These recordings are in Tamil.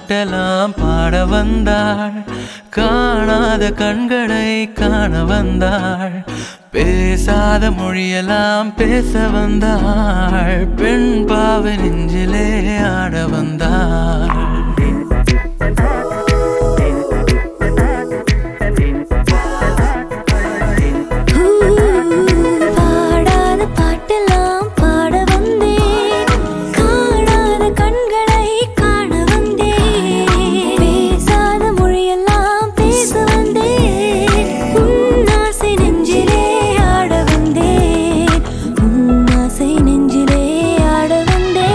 பாட்டெல்லாம் பாட வந்தாள் காணாத கண்களை காண வந்தாள் பேசாத மொழியெல்லாம் பேச வந்தாள் பெண் பாவ நெஞ்சிலே ஆட வந்தாள் ஊ, பாடாத பாட்டெல்லாம் பாட வந்தேன் காணாத கண்களை காண வந்தேன் பேசாத மொழியெல்லாம் பேச வந்தேன் உன் ஆசை நெஞ்சிலே ஆட வந்தேன் உன் ஆசை நெஞ்சிலே ஆட வந்தேன்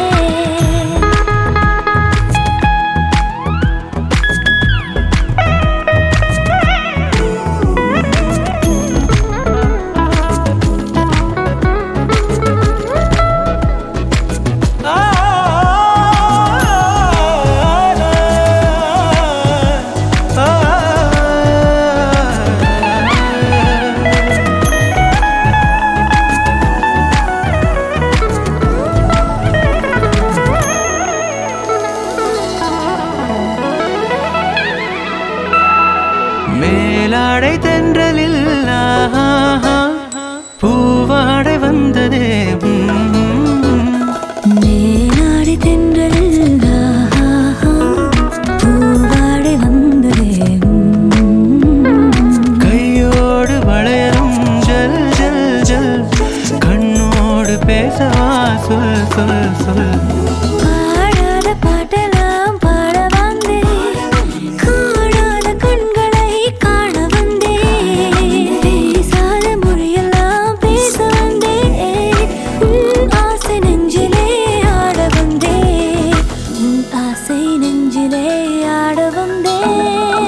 மேலாடை தென்றலில் ஆஹா, பூவாடை வந்ததே உம். மேலாடி தென்றலில் ஆஹா, பூவாடை வந்ததே உம். கையோடு வளையரும் ஜல் ஜல் ஜல் கண்ணோடு பேசவா சொல் சொல் சொல் பாடாத பாட்டெல்லாம் பாட வந்தேன் காணாத கண்களை காண வந்தேன் பேசாத மொழியெல்லாம் பேச வந்தேன் உன் ஆசை நெஞ்சிலே ஆட வந்தேன் உன் ஆசை நெஞ்சிலே ஆட வந்தேன்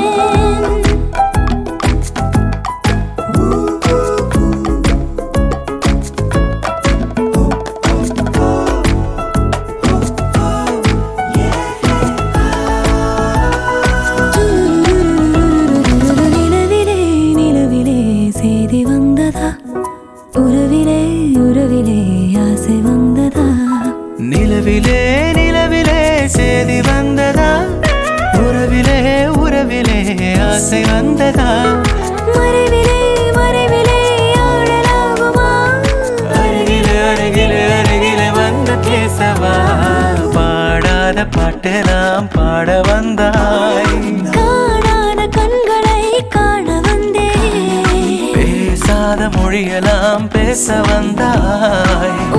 நிலவிலே நிலவிலே செய்தி வந்ததா உறவிலே உறவிலே ஆசை வந்ததா நிலவிலே நிலவிலே சேதி வந்ததா உறவிலே உறவிலே ஆசை வந்ததா மறைவிலே மறைவிலே ஆடலாகுமா அருகிலே அருகிலே அருகிலே வந்து பேசவா பாடாத பாட்டெல்லாம் பாட வந்தாய் காணாத கண்களை காண வந்தேன் பேசாத மொழியெல்லாம் பேச வந்தாய்